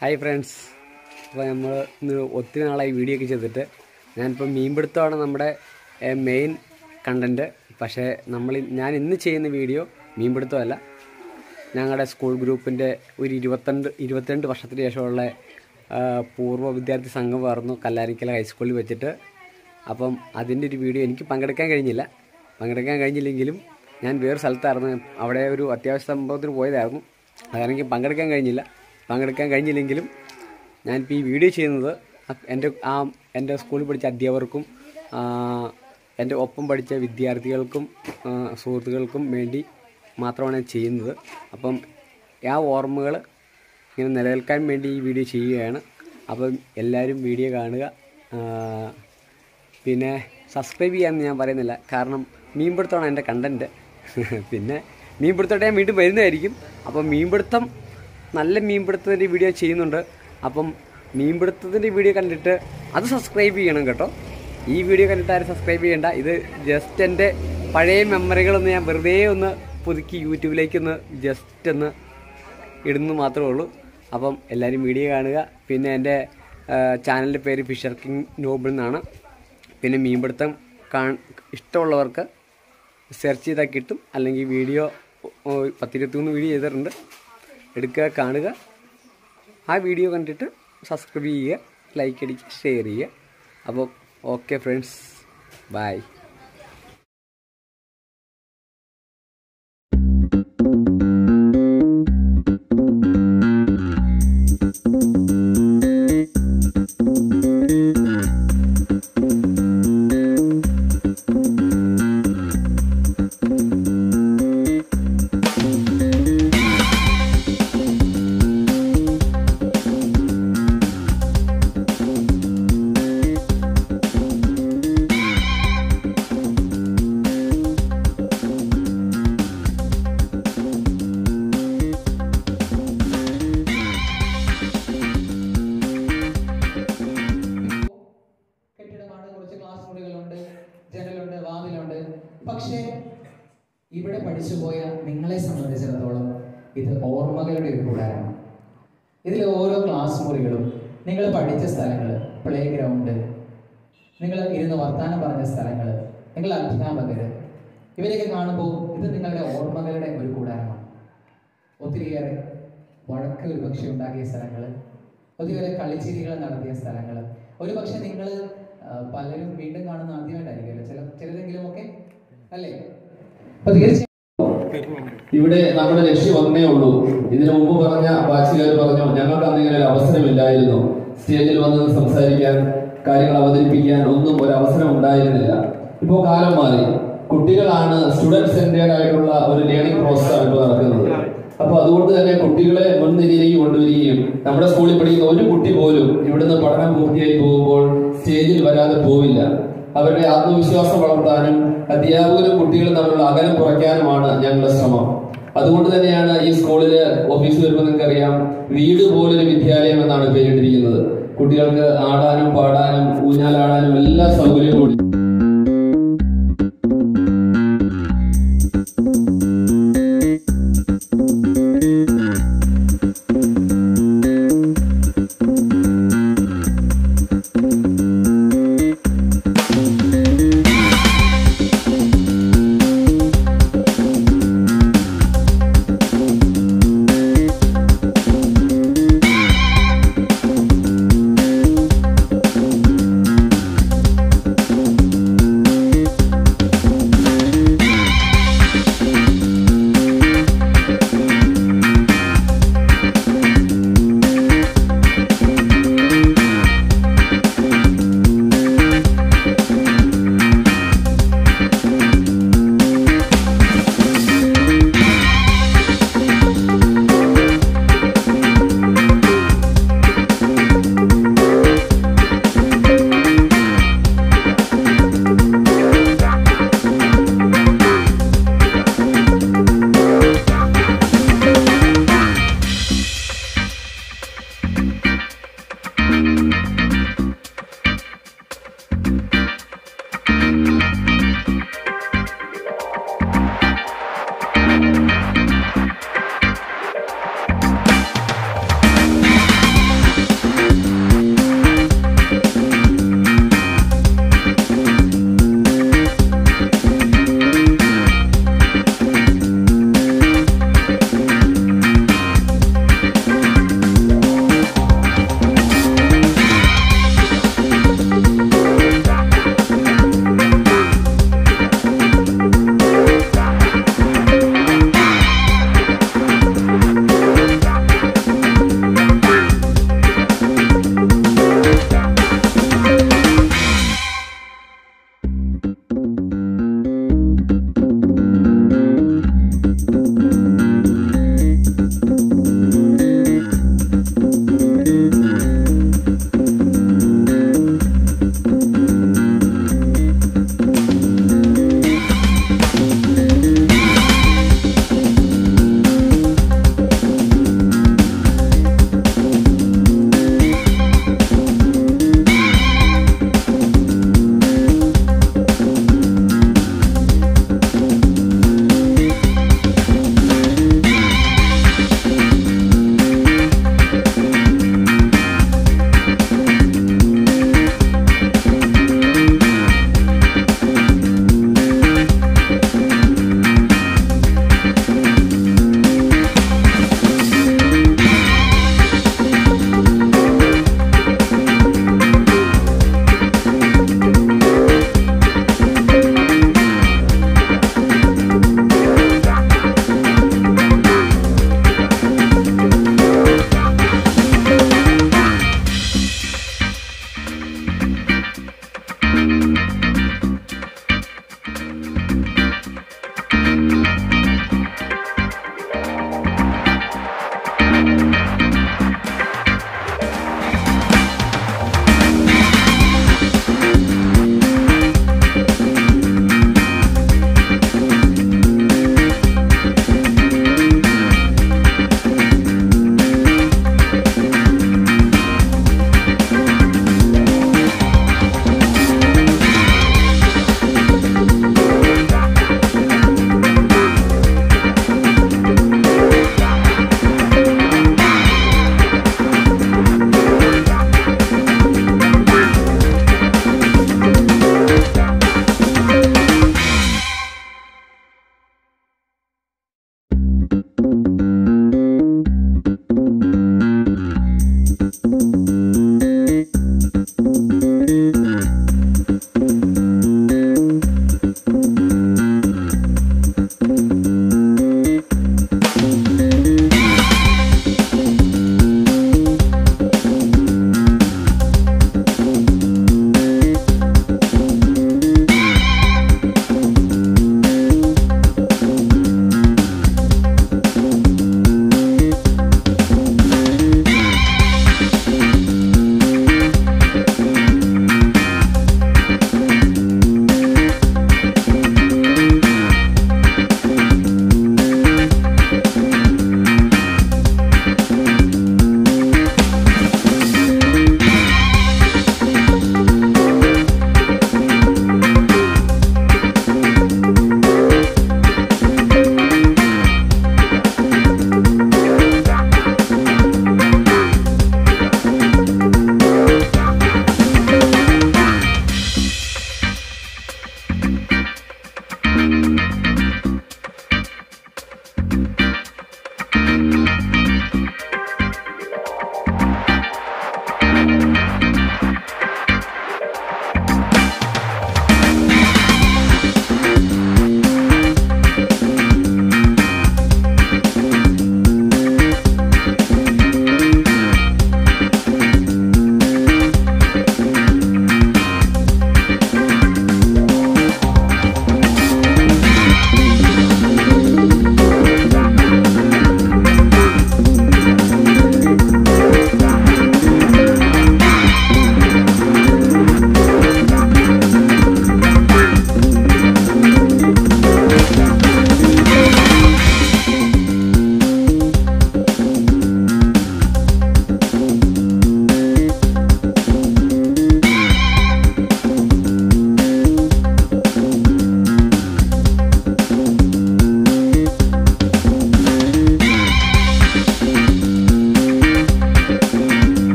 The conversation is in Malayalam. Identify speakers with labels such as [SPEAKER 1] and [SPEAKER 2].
[SPEAKER 1] ഹായ് ഫ്രണ്ട്സ് അപ്പോൾ നമ്മൾ ഇന്ന് ഒത്തിരി നാളായി വീഡിയോ ഒക്കെ ചെയ്തിട്ട് ഞാനിപ്പോൾ മീൻപിടുത്തമാണ് നമ്മുടെ മെയിൻ കണ്ടൻറ്റ് പക്ഷേ നമ്മൾ ഞാൻ ഇന്ന് ചെയ്യുന്ന വീഡിയോ മീൻപിടുത്തമല്ല ഞങ്ങളുടെ സ്കൂൾ ഗ്രൂപ്പിൻ്റെ ഒരു ഇരുപത്തിരണ്ട് ഇരുപത്തിരണ്ട് വർഷത്തിന് ശേഷമുള്ള ആ, പൂർവ്വ വിദ്യാർത്ഥി സംഘം പറഞ്ഞു കല്ലാരിക്കല ഹൈസ്കൂളിൽ വെച്ചിട്ട് അപ്പം അതിൻ്റെ ഒരു വീഡിയോ എനിക്ക് പങ്കെടുക്കാൻ കഴിഞ്ഞില്ല പങ്കെടുക്കാൻ കഴിഞ്ഞില്ലെങ്കിലും ഞാൻ വേറെ സ്ഥലത്തായിരുന്നു അവിടെ ഒരു അത്യാവശ്യ സംഭവത്തിന് പോയതായിരുന്നു അതെനിക്ക് പങ്കെടുക്കാൻ കഴിഞ്ഞില്ല പങ്കെടുക്കാൻ കഴിഞ്ഞില്ലെങ്കിലും ഞാനിപ്പോൾ ഈ വീഡിയോ ചെയ്യുന്നത് അ- എൻ്റെ ആ എൻ്റെ സ്കൂളിൽ പഠിച്ച അധ്യാപകർക്കും ആ, എൻ്റെ ഒപ്പം പഠിച്ച വിദ്യാർത്ഥികൾക്കും ആ, സുഹൃത്തുക്കൾക്കും വേണ്ടി മാത്രമാണ് ഞാൻ ചെയ്യുന്നത് അപ്പം ആ ഓർമ്മകൾ ഇങ്ങനെ നിലനിൽക്കാൻ വേണ്ടി ഈ വീഡിയോ ചെയ്യുകയാണ് അപ്പം എല്ലാവരും വീഡിയോ കാണുക ആ, പിന്നെ സബ്സ്ക്രൈബ് ചെയ്യാമെന്ന് ഞാൻ പറയുന്നില്ല കാരണം മീൻപിടുത്തമാണ് എൻ്റെ കണ്ടൻറ്റ് പിന്നെ മീൻപിടുത്തോട്ട് ഞാൻ വീണ്ടും വരുന്നതായിരിക്കും അപ്പം മീൻപിടുത്തം നല്ല മീൻപിടുത്തത്തിൻ്റെ വീഡിയോ ചെയ്യുന്നുണ്ട് അപ്പം മീൻപിടുത്തത്തിൻ്റെ വീഡിയോ കണ്ടിട്ട് അത് സബ്സ്ക്രൈബ് ചെയ്യണം കേട്ടോ ഈ വീഡിയോ കണ്ടിട്ട് ആരും സബ്സ്ക്രൈബ് ചെയ്യണ്ട ഇത് ജസ്റ്റ് എൻ്റെ പഴയ മെമ്മറികളൊന്ന് ഞാൻ വെറുതെ ഒന്ന് പുതുക്കി യൂട്യൂബിലേക്കൊന്ന് ജസ്റ്റ് ഒന്ന് ഇടുന്നു മാത്രമേ ഉള്ളൂ അപ്പം എല്ലാവരും വീഡിയോ കാണുക പിന്നെ എൻ്റെ ചാനലിൻ്റെ പേര് ഫിഷർ കിങ് നോബിൾ എന്നാണ് പിന്നെ മീൻപിടുത്തം കാ ഇഷ്ടമുള്ളവർക്ക് സെർച്ച് ചെയ്താൽ കിട്ടും അല്ലെങ്കിൽ വീഡിയോ പത്തിരുപത്തിമൂന്ന് വീഡിയോ ചെയ്തിട്ടുണ്ട് എടുക്കുക കാണുക ആ വീഡിയോ കണ്ടിട്ട് സബ്സ്ക്രൈബ് ചെയ്യുക ലൈക്ക് അടിക്കുക ഷെയർ ചെയ്യുക അപ്പോൾ ഓക്കെ ഫ്രണ്ട്സ് ബൈ
[SPEAKER 2] കെട്ടിടമാണ് കുറച്ച് ക്ലാസ് മുറികളുണ്ട് ജനലുണ്ട് വാതിലുണ്ട് പക്ഷേ ഇവിടെ പഠിച്ചുപോയ നിങ്ങളെ സംബന്ധിച്ചിടത്തോളം ഇത് ഓർമ്മകളുടെ ഒരു കൂടാരമാണ് ഇതിൽ ഓരോ ക്ലാസ് മുറികളും നിങ്ങൾ പഠിച്ച സ്ഥലങ്ങൾ പ്ലേ ഗ്രൗണ്ട് നിങ്ങൾ ഇരുന്ന് വർത്തമാനം പറഞ്ഞ സ്ഥലങ്ങൾ നിങ്ങൾ അധ്യാപകർ ഇവരെയൊക്കെ കാണുമ്പോൾ ഇത് നിങ്ങളുടെ ഓർമ്മകളുടെ ഒരു കൂടാരമാണ് ഒത്തിരിയേറെ വഴക്ക് ഒരു പക്ഷെ ഉണ്ടാക്കിയ സ്ഥലങ്ങൾ ഒത്തിരിയേറെ കളിച്ചിരികൾ നടത്തിയ സ്ഥലങ്ങൾ ഒരു പക്ഷെ നിങ്ങൾ പലരും വീണ്ടും കാണുന്ന ആദ്യമായിട്ടായിരിക്കുമല്ലോ ചില ചിലരെങ്കിലും ഒക്കെ അല്ലേ അപ്പൊ തീർച്ചയായും
[SPEAKER 3] ഇവിടെ നമ്മുടെ ലക്ഷ്യം ഒന്നേ ഉള്ളൂ ഇതിനു മുമ്പ് പറഞ്ഞ ബാച്ചുകാർ പറഞ്ഞു ഞങ്ങൾക്ക് അന്ന് ഇങ്ങനെ ഒരു അവസരമില്ലായിരുന്നു സ്റ്റേജിൽ വന്ന് സംസാരിക്കാൻ കാര്യങ്ങൾ അവതരിപ്പിക്കാൻ ഒന്നും ഒരു അവസരം ഉണ്ടായിരുന്നില്ല ഇപ്പോൾ കാലം മാറി കുട്ടികളാണ് സ്റ്റുഡന്റ് സെന്റേഡ് ആയിട്ടുള്ള ഒരു ലേണിംഗ് പ്രോസസ്സാണ് ഇപ്പോൾ നടക്കുന്നത് അപ്പൊ അതുകൊണ്ട് തന്നെ കുട്ടികളെ മുൻനിരയിലേക്ക് കൊണ്ടുവരികയും നമ്മുടെ സ്കൂളിൽ പഠിക്കുന്ന ഒരു കുട്ടി പോലും ഇവിടുന്ന് പഠനം പൂർത്തിയായി പോകുമ്പോൾ സ്റ്റേജിൽ വരാതെ പോവില്ല അവരുടെ ആത്മവിശ്വാസം വളർത്താനും അധ്യാപകരും കുട്ടികളും തമ്മിലുള്ള അകലം കുറയ്ക്കാനുമാണ് ഞങ്ങളുടെ ശ്രമം അതുകൊണ്ട് തന്നെയാണ് ഈ സ്കൂളില് ഓഫീസിൽ വരുമ്പോൾ നിങ്ങൾക്കറിയാം വീട് പോലൊരു വിദ്യാലയം എന്നാണ് പേരിട്ടിരിക്കുന്നത് കുട്ടികൾക്ക് ആടാനും പാടാനും ഊഞ്ഞാലാടാനും എല്ലാ സൗകര്യവും കൂടി